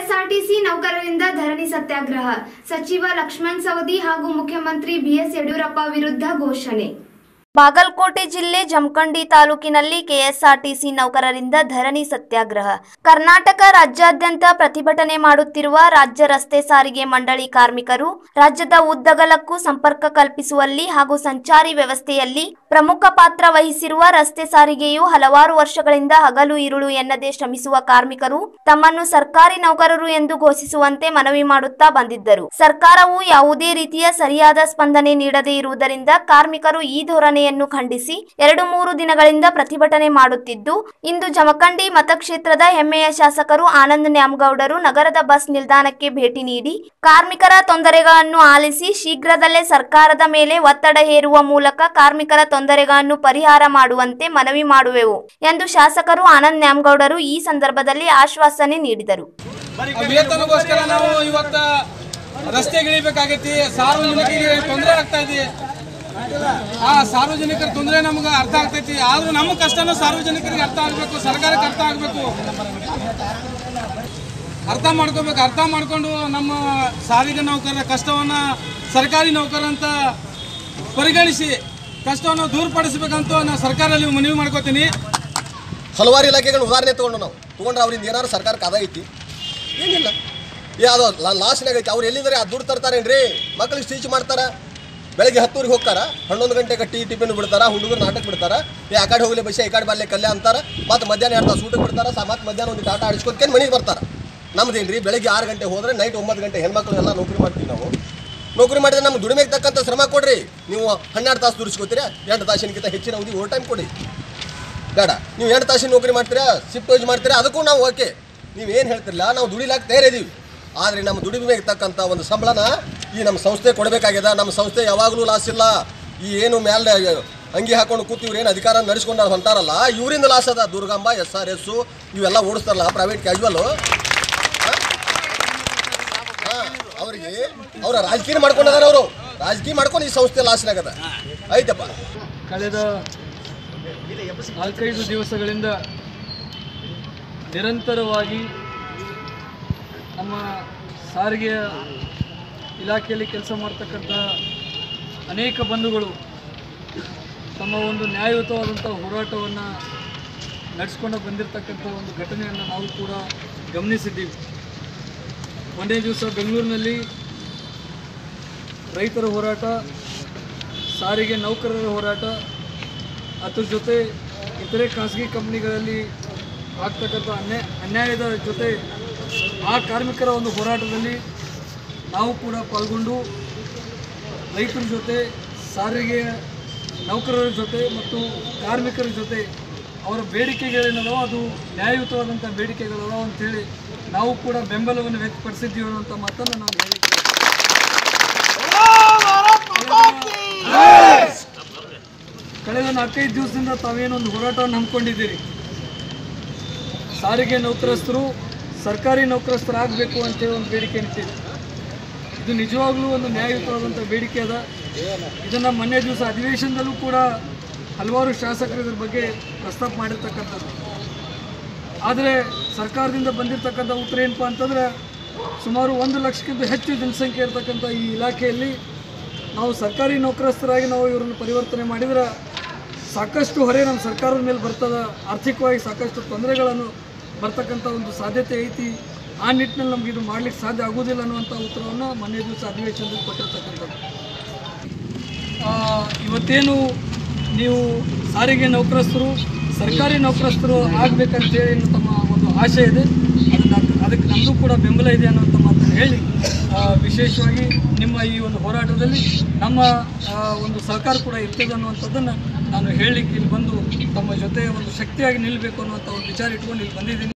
KSRTC ನೌಕರರಿಂದ ಧರಣಿ ಸತ್ಯಾಗ್ರಹ ಸಚಿವ ಲಕ್ಷ್ಮಣ್ ಸವದಿ ಹಾಗೂ ಮುಖ್ಯಮಂತ್ರಿ ಬಿಎಸ್ ಯಡಿಯೂರಪ್ಪ ವಿರುದ್ಧ ಘೋಷಣೆ ಬಾಗಲಕೋಟೆ ಜಿಲ್ಲೆ ಜಮಖಂಡಿ ತಾಲೂಕಿನಲ್ಲಿ ಕೆಎಸ್ಆರ್ಟಿಸಿ ನೌಕರರಿಂದ ಧರಣಿ ಸತ್ಯಾಗ್ರಹ ಕರ್ನಾಟಕ ರಾಜ್ಯಾದ್ಯಂತ ಪ್ರತಿಭಟನೆ ಮಾಡುತ್ತಿರುವ ರಾಜ್ಯ ರಸ್ತೆ ಸಾರಿಗೆ ಮಂಡಳಿ ಕಾರ್ಮಿಕರು ರಾಜ್ಯದ ಉದ್ದಗಲಕ್ಕೂ ಸಂಪರ್ಕ ಕಲ್ಪಿಸುವಲ್ಲಿ ಹಾಗೂ ಸಂಚಾರಿ ವ್ಯವಸ್ಥೆಯಲ್ಲಿ ಪ್ರಮುಖ ಪಾತ್ರ ವಹಿಸಿರುವ ರಸ್ತೆ ಸಾರಿಗೆಯು ಹಲವಾರು ವರ್ಷಗಳಿಂದ ಹಗಲು ಇರುಳು ಎನ್ನದೆ ಶ್ರಮಿಸುವ ಕಾರ್ಮಿಕರು ತಮ್ಮನ್ನು ಸರ್ಕಾರಿ ನೌಕರರು ಎಂದು ಘೋಷಿಸುವಂತೆ ಮನವಿ ಮಾಡುತ್ತಾ ಬಂದಿದ್ದರು ಸರ್ಕಾರವು ಯಾವುದೇ ರೀತಿಯ ಸರಿಯಾದ ಸ್ಪಂದನೆ ನೀಡದೇ ಇರುವುದರಿಂದ ಕಾರ್ಮಿಕರು ಈ ಧೋರಣೆಯನ್ನು ಖಂಡಿಸಿ ಎರಡು ಮೂರು ದಿನಗಳಿಂದ ಪ್ರತಿಭಟನೆ ಮಾಡುತ್ತಿದ್ದು ಇಂದು ಜಮಖಂಡಿ ಮತಕ್ಷೇತ್ರದ ಹೆಮ್ಮೆಯ ಶಾಸಕರು ಆನಂದ್ ನ್ಯಾಮಗೌಡರು ನಗರದ ಬಸ್ ನಿಲ್ದಾಣಕ್ಕೆ ಭೇಟಿ ನೀಡಿ ಕಾರ್ಮಿಕರ ತೊಂದರೆಗಳನ್ನು ಆಲಿಸಿ ಶೀಘ್ರದಲ್ಲೇ ಸರ್ಕಾರದ ಮೇಲೆ ಒತ್ತಡ ಹೇರುವ ಮೂಲಕ ಕಾರ್ಮಿಕರ ತೊಂದರೆಗಳನ್ನು ಪರಿಹಾರ ಮಾಡುವಂತೆ ಮನವಿ ಮಾಡುವೆವು ಎಂದು ಶಾಸಕರು ಆನಂದ್ ನ್ಯಾಮಗೌಡರು ಈ ಸಂದರ್ಭದಲ್ಲಿ ಆಶ್ವಾಸನೆ ನೀಡಿದರು ವೇತನಗೋಸ್ಕರ ನಾವು ಇವತ್ತ ರಸ್ತೆಗಿಳಿಬೇಕಾಗೈತಿ ಸಾರ್ವಜನಿಕರಿಗೆ ತೊಂದರೆ ಆಗ್ತಾ ಇದೆ ಆ ಸಾರ್ವಜನಿಕರ ತೊಂದರೆ ನಮ್ಗೆ ಅರ್ಥ ಆಗ್ತೈತಿ ಆದ್ರೂ ನಮ್ಮ ಕಷ್ಟನೂ ಸಾರ್ವಜನಿಕರಿಗೆ ಅರ್ಥ ಆಗಬೇಕು ಸರ್ಕಾರಕ್ಕೆ ಅರ್ಥ ಆಗಬೇಕು ಅರ್ಥ ಮಾಡ್ಕೋಬೇಕು ಅರ್ಥ ಮಾಡ್ಕೊಂಡು ನಮ್ಮ ಸಾರಿಗೆ ನೌಕರರ ಕಷ್ಟವನ್ನ ಸರ್ಕಾರಿ ನೌಕರ ಅಂತ ಪರಿಗಣಿಸಿ ಕಷ್ಟವನ್ನು ದೂರಪಡಿಸಬೇಕಂತ ನಾನು ಸರ್ಕಾರದಲ್ಲಿ ಮನವಿ ಮಾಡ್ಕೋತೀನಿ ಹಲವಾರು ಇಲಾಖೆಗಳು ಉದಾಹರಣೆ ತೊಗೊಂಡು ನಾವು ತೊಗೊಂಡ್ರೆ ಅವ್ರಿಂದ ಏನಾದ್ರು ಸರ್ಕಾರಕ್ಕೆ ಆದಾಯ ಐತಿ ಏನಿಲ್ಲ ಯಾವುದೋ ಲಾಸ್ನಾಗ ಐತಿ ಅವ್ರು ಎಲ್ಲಿದ್ದಾರೆ ಅದು ದುಡ್ಡು ತರ್ತಾರೇನ್ರಿ ಮಕ್ಕಳಿಗೆ ಸ್ಟೀಚ್ ಮಾಡ್ತಾರ ಬೆಳಗ್ಗೆ ಹತ್ತೂರಿಗೆ ಹೋಗ್ತಾರ ಹನ್ನೊಂದು ಗಂಟೆಗೆ ಟೀ ಟಿಫಿನ್ ಬಿಡ್ತಾರ ಹುಡುಗರು ನಾಟಕ ಬಿಡ್ತಾರ ಏ ಆ ಕಡೆ ಹೋಗ್ಲಿ ಬಸ್ಸ ಈ ಕಡೆ ಬರ್ಲಿ ಕಲ್ಯ ಅಂತಾರ ಮತ್ತು ಮಧ್ಯಾಹ್ನ ಎರಡು ತಾಸು ಊಟಕ್ಕೆ ಬಿಡ್ತಾರ ಸಾ ಮತ್ತೆ ಮಧ್ಯಾಹ್ನ ಒಂದು ಆಟ ಆಡಿಸ್ಕೊಂಡ್ಕೇನು ಮನೆಗೆ ಬರ್ತಾರ ನಮ್ದೇನ್ರಿ ಬೆಳಗ್ಗೆ ಆರು ಗಂಟೆ ಹೋದ್ರೆ ನೈಟ್ ಒಂಬತ್ತು ಗಂಟೆ ಹೆಣ್ಮಕ್ಳು ಎಲ್ಲ ನೌಕರಿ ಮಾಡ್ತೀವಿ ನಾವು ನೌಕರಿ ಮಾಡಿದ್ರೆ ನಮ್ಮ ದುಡಿಮೆಗೆ ತಕ್ಕಂಥ ಶ್ರಮ ಕೊಡ್ರಿ ನೀವು ಹನ್ನೆರಡು ತಾಸು ದುಡಿಸ್ಕೋತೀರಾ ಎಂಟು ತಾಸಿನಕ್ಕಿಂತ ಹೆಚ್ಚಿನ ಅವಧಿ ಓವರ್ ಟೈಮ್ ಕೊಡಿ ಬೇಡ ನೀವು ಎಂಟು ತಾಸಿನ ನೌಕರಿ ಮಾಡ್ತೀರಾ ಶಿಫ್ಟ್ ವೈಸ್ ಮಾಡ್ತೀರಾ ಅದಕ್ಕೂ ನಾವು ಓಕೆ ನೀವು ಏನು ಹೇಳ್ತಿರಲ್ಲ ನಾವು ದುಡಿಲಾಕ ತಯಾರಿದ್ದೀವಿ ಆದರೆ ನಮ್ಮ ದುಡಿಮೆಗೆ ತಕ್ಕಂಥ ಒಂದು ಸಂಬಳನ ಈ ನಮ್ಮ ಸಂಸ್ಥೆ ಕೊಡಬೇಕಾಗ್ಯದ ನಮ್ಮ ಸಂಸ್ಥೆ ಯಾವಾಗಲೂ ಲಾಸ್ ಇಲ್ಲ ಈ ಏನು ಮೇಲೆ ಅಂಗಿ ಹಾಕೊಂಡು ಕೂತು ಇವ್ರು ಏನು ಅಧಿಕಾರ ನಡೆಸ್ಕೊಂಡು ಹೊಂಟಾರಲ್ಲ ಇವರಿಂದ ಲಾಸ್ ಅದ ದುರ್ಗಾಂಬ ಎಸ್ ಆರ್ ಎಸ್ಸು ಇವೆಲ್ಲ ಓಡಿಸ್ತಾರಲ್ಲ ಪ್ರೈವೇಟ್ ಕ್ಯಾಶುವಲ್ಲು ಅವರಿಗೆ ಅವರ ರಾಜಕೀಯ ಮಾಡ್ಕೊಂಡದಾರ ಅವರು ರಾಜಕೀಯ ಮಾಡ್ಕೊಂಡು ಈ ಸಂಸ್ಥೆ ಲಾಸ್ನಾಗದ ಆಯ್ತಪ್ಪ ಕಳೆದ ನಾಲ್ಕೈದು ದಿವಸಗಳಿಂದ ನಿರಂತರವಾಗಿ ನಮ್ಮ ಸಾರಿಗೆಯ ಇಲಾಖೆಯಲ್ಲಿ ಕೆಲಸ ಮಾಡ್ತಕ್ಕಂಥ ಅನೇಕ ಬಂಧುಗಳು ತಮ್ಮ ಒಂದು ನ್ಯಾಯಯುತವಾದಂಥ ಹೋರಾಟವನ್ನು ನಡೆಸ್ಕೊಂಡು ಬಂದಿರತಕ್ಕಂಥ ಒಂದು ಘಟನೆಯನ್ನು ನಾವು ಕೂಡ ಗಮನಿಸಿದ್ದೀವಿ ಮೊನ್ನೆ ದಿವಸ ಬೆಂಗಳೂರಿನಲ್ಲಿ ರೈತರ ಹೋರಾಟ ಸಾರಿಗೆ ನೌಕರರ ಹೋರಾಟ ಅದ್ರ ಜೊತೆ ಇತರೆ ಖಾಸಗಿ ಕಂಪ್ನಿಗಳಲ್ಲಿ ಆಗ್ತಕ್ಕಂಥ ಅನ್ಯಾಯ ಅನ್ಯಾಯದ ಜೊತೆ ಆ ಕಾರ್ಮಿಕರ ಒಂದು ಹೋರಾಟದಲ್ಲಿ ನಾವು ಕೂಡ ಪಾಲ್ಗೊಂಡು ರೈತರ ಜೊತೆ ಸಾರಿಗೆ ನೌಕರರ ಜೊತೆ ಮತ್ತು ಕಾರ್ಮಿಕರ ಜೊತೆ ಅವರ ಬೇಡಿಕೆಗಳೇನದೋ ಅದು ನ್ಯಾಯಯುತವಾದಂಥ ಬೇಡಿಕೆಗಳದಾವ ಅಂಥೇಳಿ ನಾವು ಕೂಡ ಬೆಂಬಲವನ್ನು ವ್ಯಕ್ತಪಡಿಸಿದ್ದೀವಿ ಅನ್ನೋಂಥ ಮಾತನ್ನು ನಾನು ಹೇಳಿದ್ದೇನೆ ಕಳೆದ ನಾಲ್ಕೈದು ದಿವಸದಿಂದ ತಾವೇನೊಂದು ಹೋರಾಟವನ್ನು ಹಮ್ಮಿಕೊಂಡಿದ್ದೀರಿ ಸಾರಿಗೆ ನೌಕರಸ್ಥರು ಸರ್ಕಾರಿ ನೌಕರಸ್ಥರಾಗಬೇಕು ಅಂತೇಳಿ ಒಂದು ಬೇಡಿಕೆ ಇಟ್ಟಿದೆ ಇದು ನಿಜವಾಗ್ಲೂ ಒಂದು ನ್ಯಾಯಯುತವಾದಂಥ ಬೇಡಿಕೆ ಅದ ಇದನ್ನು ಮೊನ್ನೆ ದಿವಸ ಅಧಿವೇಶನದಲ್ಲೂ ಕೂಡ ಹಲವಾರು ಶಾಸಕರು ಇದ್ರ ಬಗ್ಗೆ ಪ್ರಸ್ತಾಪ ಮಾಡಿರ್ತಕ್ಕಂಥದ್ದು ಆದರೆ ಸರ್ಕಾರದಿಂದ ಬಂದಿರತಕ್ಕಂಥ ಉತ್ತರ ಏನಪ್ಪ ಅಂತಂದರೆ ಸುಮಾರು ಒಂದು ಲಕ್ಷಕ್ಕಿಂತ ಹೆಚ್ಚು ಜನಸಂಖ್ಯೆ ಇರತಕ್ಕಂಥ ಈ ಇಲಾಖೆಯಲ್ಲಿ ನಾವು ಸರ್ಕಾರಿ ನೌಕರಸ್ಥರಾಗಿ ನಾವು ಇವರನ್ನು ಪರಿವರ್ತನೆ ಮಾಡಿದರೆ ಸಾಕಷ್ಟು ಹೊರೆ ನಮ್ಮ ಸರ್ಕಾರದ ಮೇಲೆ ಬರ್ತದ ಆರ್ಥಿಕವಾಗಿ ಸಾಕಷ್ಟು ತೊಂದರೆಗಳನ್ನು ಬರ್ತಕ್ಕಂಥ ಒಂದು ಸಾಧ್ಯತೆ ಐತಿ ಆ ನಿಟ್ಟಿನಲ್ಲಿ ನಮ್ಗೆ ಇದು ಮಾಡ್ಲಿಕ್ಕೆ ಸಾಧ್ಯ ಆಗೋದಿಲ್ಲ ಅನ್ನುವಂಥ ಉತ್ತರವನ್ನು ಮೊನ್ನೆ ದಿವಸ ಅಧಿವೇಶನದಲ್ಲಿ ಕೊಟ್ಟಿರ್ತಕ್ಕಂಥದ್ದು ಆ, ಇವತ್ತೇನು ನೀವು ಸಾರಿಗೆ ನೌಕರಸ್ಥರು ಸರ್ಕಾರಿ ನೌಕರಸ್ಥರು ಆಗಬೇಕಂತೇಳಿ ಏನು ತಮ್ಮ ಒಂದು ಆಶೆ ಇದೆ ಅದನ್ನು ಅದಕ್ಕೆ ನಮ್ಮದು ಕೂಡ ಬೆಂಬಲ ಇದೆ ಅನ್ನೋಂಥ ಮಾತನ್ನು ಹೇಳಿ ಆ, ವಿಶೇಷವಾಗಿ ನಿಮ್ಮ ಈ ಒಂದು ಹೋರಾಟದಲ್ಲಿ ನಮ್ಮ ಆ, ಒಂದು ಸಹಕಾರ ಕೂಡ ಇರ್ತದೆ ಅನ್ನುವಂಥದ್ದನ್ನು ನಾನು ಹೇಳಲಿಕ್ಕೆ ಇಲ್ಲಿ ಬಂದು ತಮ್ಮ ಜೊತೆ ಒಂದು ಶಕ್ತಿಯಾಗಿ ನಿಲ್ಲಬೇಕು ಅನ್ನುವಂಥ ಒಂದು ವಿಚಾರ ಇಟ್ಕೊಂಡು ಇಲ್ಲಿ ಬಂದಿದ್ದೀನಿ